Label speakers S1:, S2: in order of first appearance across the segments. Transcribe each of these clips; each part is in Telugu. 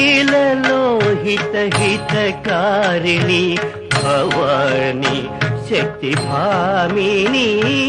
S1: నీలలోహిత హితకారిణి భవాని శక్తి భామిని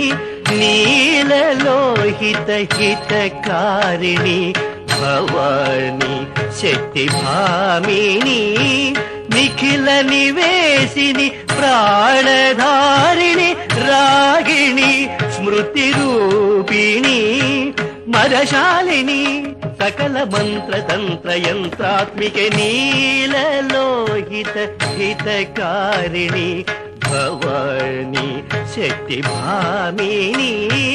S1: నీలలోహిత హితకారిణి భవాని శక్తి భామిని నిఖిల నివేశిని ప్రాణధారిణి రాగిణి స్మృతి రూపిణి మరశాలిని సకల మంత్ర తంత్ర యంత్రాత్మిక నీలలోహిత హితకారిణి భవాని శక్తి భామిని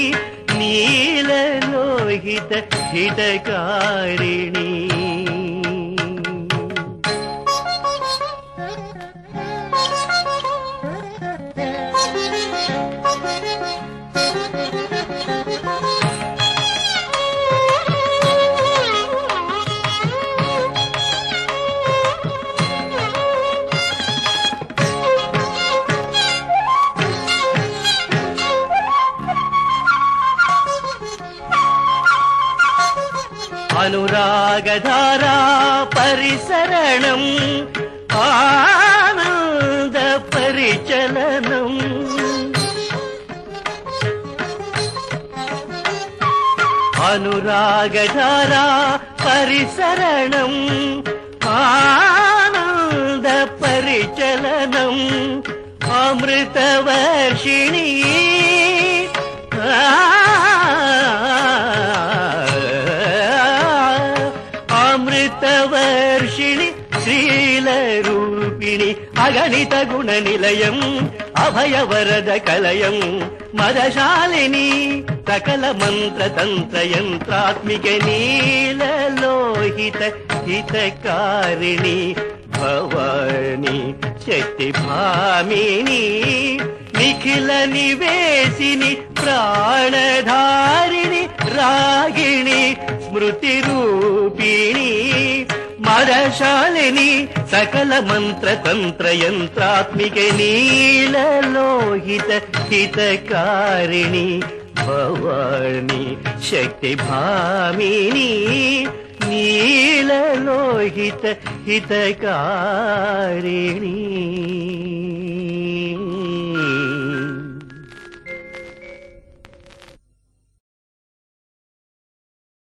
S1: నీలలోహిత హితకారిణి అనురాగధారా పరిసరణం ఆనంద పరిచలనం అనురాగధారా పరిసరణం ఆనంద పరిచలనం అమృతవర్షిణి అమృతవర్షిణి శ్రీలరూపిణి అగణిత గుణ నిలయం అభయవరద కలయం మదశాలిని సకల మంత్ర తంత్ర యంత్రాత్మిక నీలలోహిత హితకారిణి భవాని శక్తి భామిని నిఖిల నివేశిని ప్రాణధారిణి రాగిణి స్మృతి రూపిణి మరశాలిని సకల మంత్ర తంత్ర యంత్రాత్మిక నీలలోహిత హితకారిణి భవాని శక్తి భామిని నీలలోహిత హితకారిణి